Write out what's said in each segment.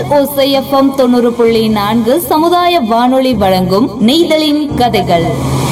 ஓசைஎஃப்எம் தொண்ணூறு புள்ளி நான்கு சமுதாய வானொலி வழங்கும் நெய்தலின் கதைகள்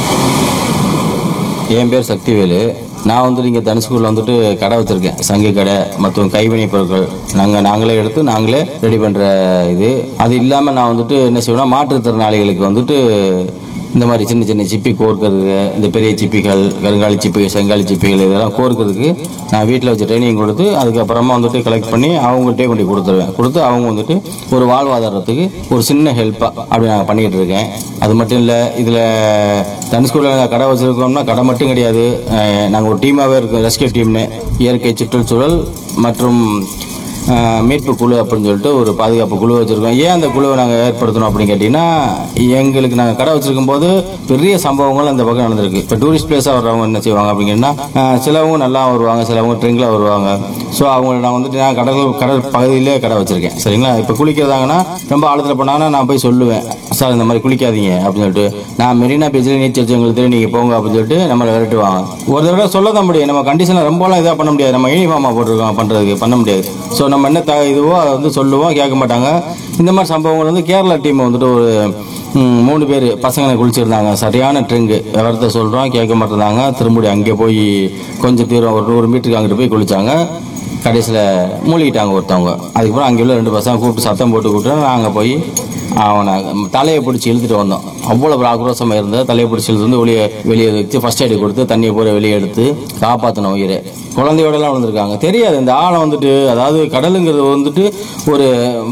என் பேர் சக்திவேலு நான் வந்துட்டு இங்கே தனுஷ்கூரில் வந்துட்டு கடை வச்சுருக்கேன் சங்கு கடை மற்றும் கைவினைப் பொருட்கள் நாங்கள் நாங்களே எடுத்து நாங்களே ரெடி பண்ணுற இது அது இல்லாமல் நான் வந்துட்டு என்ன செய்வேன்னா மாற்றுத்திறனாளிகளுக்கு வந்துட்டு இந்த மாதிரி சின்ன சின்ன சிப்பி கோர்க்கறது இந்த பெரிய சிப்பிகள் கருங்காலி சிப்பி செங்காலி சிப்பிகள் இதெல்லாம் கோர்க்கறதுக்கு நான் வீட்டில் வச்சு ட்ரைனிங் கொடுத்து அதுக்கப்புறமா வந்துட்டு கலெக்ட் பண்ணி அவங்கள்ட்டே கொண்டு போய் கொடுத்துருவேன் கொடுத்து அவங்க வந்துட்டு ஒரு வாழ்வாதாரத்துக்கு ஒரு சின்ன ஹெல்ப்பாக அப்படி நான் பண்ணிக்கிட்டு இருக்கேன் அது மட்டும் இல்லை இதில் தனுஷ்கூரில் நாங்கள் கடை வச்சுருக்கோம்னா கடை மட்டும் கிடையாது நாங்கள் ஒரு டீமாகவே இருக்கோம் ரெஸ்கியூ டீம்னு இயற்கை சுற்றுச்சூழல் மற்றும் அஹ், மீட்பு குழு அப்படின்னு சொல்லிட்டு ஒரு பாதுகாப்பு குழு வச்சுருக்கோம் ஏன் அந்த குழுவை நாங்கள் ஏற்படுத்தணும் அப்படின்னு கேட்டிங்கன்னா எங்களுக்கு நாங்கள் கடை வச்சிருக்கும் போது பெரிய சம்பவங்கள் அந்த பக்கம் நடந்திருக்கு இப்போ டூரிஸ்ட் பிளேஸாக வர்றவங்க என்ன செய்வாங்க அப்படிங்கன்னா அஹ், சிலவங்க நல்லா வருவாங்க சிலவங்க ட்ரிங்கில் வருவாங்க ஸோ அவங்க நான் வந்துட்டு நான் கடல் கடல் பகுதியிலே கடை வச்சிருக்கேன் சரிங்களா இப்போ குளிக்கிறதாங்கன்னா ரொம்ப ஆழத்தில் போனாங்கன்னா நான் போய் சொல்லுவேன் சார் இந்த மாதிரி குளிக்காதீங்க அப்படின்னு சொல்லிட்டு நான் மெரினா பீச்சில் நீச்சல் அடிச்சவங்களுக்கு தெரியும் நீங்கள் போங்க அப்படின்னு சொல்லிட்டு நம்மளை விரட்டுவாங்க ஒரு தடவை சொல்ல தான் முடியும் நம்ம கண்டிஷனில் ரொம்பலாம் இதாக பண்ண முடியாது நம்ம யூனிஃபார்மாக போட்டிருக்கோம் பண்ணுறதுக்கு பண்ண முடியாது ஸோ நம்ம என்ன த இதுவோ அதை வந்து சொல்லுவோம் கேட்க மாட்டாங்க இந்த மாதிரி சம்பவங்கள் வந்து கேரளா டீம் வந்துட்டு ஒரு ம், மூணு பேர் பசங்களை குளிச்சிருந்தாங்க சரியான ட்ரிங்கு விவரத்தை சொல்கிறோம் கேட்க மாட்டேங்கிறாங்க திரும்பி அங்கே போய் கொஞ்சம் தூரம் ஒரு நூறு மீட்டருக்கு அங்கிட்டு போய் குளிச்சாங்க கடைசியில் மூழ்கிட்டாங்க ஒருத்தவங்க அதுக்கப்புறம் அங்கே உள்ள ரெண்டு பசங்க கூப்பிட்டு சத்தம் போட்டு கூப்பிட்டு நாங்கள் போய் அவனை தலையை பிடிச்சி இழுத்துட்டு வந்தோம் அவ்வளோ ஒரு ஆக்ரோஷமாக இருந்தது தலையை பிடிச்சி இழுத்து வந்து வெளியே வெளியே வச்சு ஃபர்ஸ்ட் எய்டு கொடுத்து தண்ணியை பூரா வெளியே எடுத்து காப்பாற்றின உயிரை குழந்தையோடலாம் வந்திருக்காங்க தெரியாது இந்த ஆழம் வந்துட்டு அதாவது கடலுங்கிறது வந்துட்டு ஒரு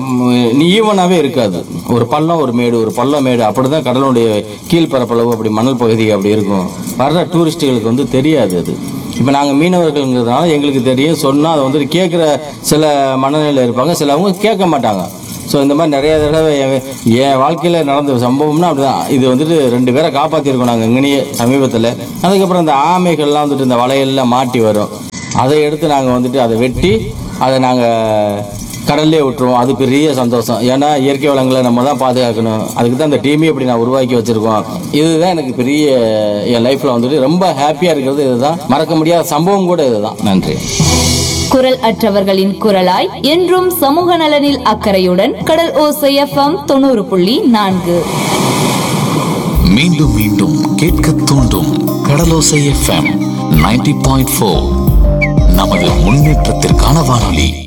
ஈவனாகவே இருக்காது ஒரு பள்ளம் ஒரு மேடு ஒரு பள்ளம் மேடு அப்படி தான் கடலுடைய கீழ்ப்பரப்பளவு அப்படி மணல் பகுதி அப்படி இருக்கும் வர்ற டூரிஸ்ட்டுகளுக்கு வந்து தெரியாது அது இப்போ நாங்கள் மீனவர்கள்ங்கிறதுனால எங்களுக்கு தெரியும் சொன்னால் அதை வந்துட்டு கேட்குற சில மனநிலையில் இருப்பாங்க சிலவங்க கேட்க மாட்டாங்க ஸோ இந்த மாதிரி நிறைய தடவை என் என் வாழ்க்கையில் நடந்த சம்பவம்னா அப்படிதான் இது வந்துட்டு ரெண்டு பேரை காப்பாற்றிருக்கோம் நாங்கள் இங்கேயே சமீபத்தில் அதுக்கப்புறம் இந்த ஆமைகள்லாம் வந்துட்டு இந்த வலையெல்லாம் மாட்டி வரும் அதை எடுத்து நாங்கள் வந்துட்டு அதை வெட்டி அதை நாங்கள் கடல்லே விட்டுருவோம் அது பெரிய சந்தோஷம் ஏன்னா இயற்கை வளங்களை நம்ம தான் பாதுகாக்கணும் அதுக்கு தான் இந்த டீமே இப்படி நான் உருவாக்கி வச்சிருக்கோம் இதுதான் எனக்கு பெரிய என் லைஃப்பில் வந்துட்டு ரொம்ப ஹாப்பியாக இருக்கிறது இதுதான் மறக்க முடியாத சம்பவம் கூட இதுதான் நன்றி குரல் அற்றவர்களின் குரலாய் என்றும் சமூக நலனில் அக்கறையுடன் கடல் ஓசைஎஃப்எம் தொண்ணூறு புள்ளி நான்கு மீண்டும் மீண்டும் கேட்க தூண்டும் Kadalosai FM ninety point four நமது முன்னேற்றத்திற்கான வானொலி